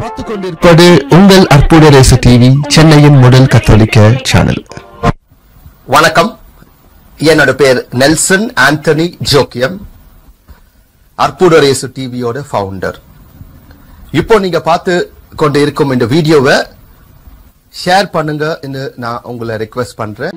பார்த்து கொண்டிருப்பது உங்கள் அற்புத ரேசு டிவி சென்னையின் முதல் கத்தோலிக்க சேனல் வணக்கம் என்னோட பேர் நெல்சன் ஆண்டனி ஜோக்கியம் அற்புதரேசு டிவியோட ஃபவுண்டர் இப்போ நீங்க பார்த்து கொண்டு இருக்கும் இந்த வீடியோவை ஷேர் பண்ணுங்க நான் உங்களை ரெக்வெஸ்ட் பண்றேன்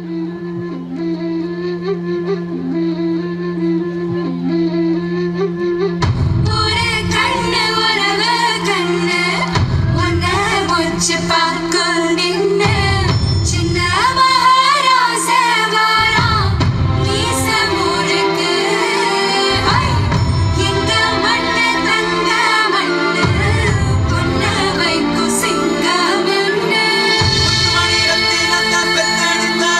ஒரு கண்ணு உறவு கண்ணு உன்னை வச்சு பார்க்க நின்னு சின்ன மகாராச வாராம் மீச முறுக்கு ஐ, எங்க மண்ணு தங்க மண்ணு பொண்ணு வைக்கும் சிங்கம் என்ன மணிரத்தினத்தை பெத்தெடுத்த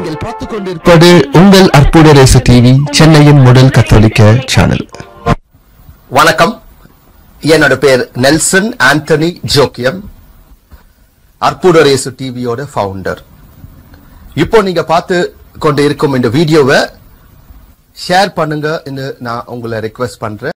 நீங்கள் பார்த்துக் கொண்டிருப்பது உங்கள் அற்புத ரேசு டிவி சென்னையின் முதல் கத்தோலிக்க சேனல் வணக்கம் என்னோட பேர் நெல்சன் ஆண்டனி ஜோக்கியம் அற்புதரேசு டிவியோட ஃபவுண்டர் இப்போ நீங்க பார்த்து கொண்டு இருக்கும் இந்த வீடியோவை ஷேர் பண்ணுங்க நான் உங்களை ரெக்வெஸ்ட் பண்றேன்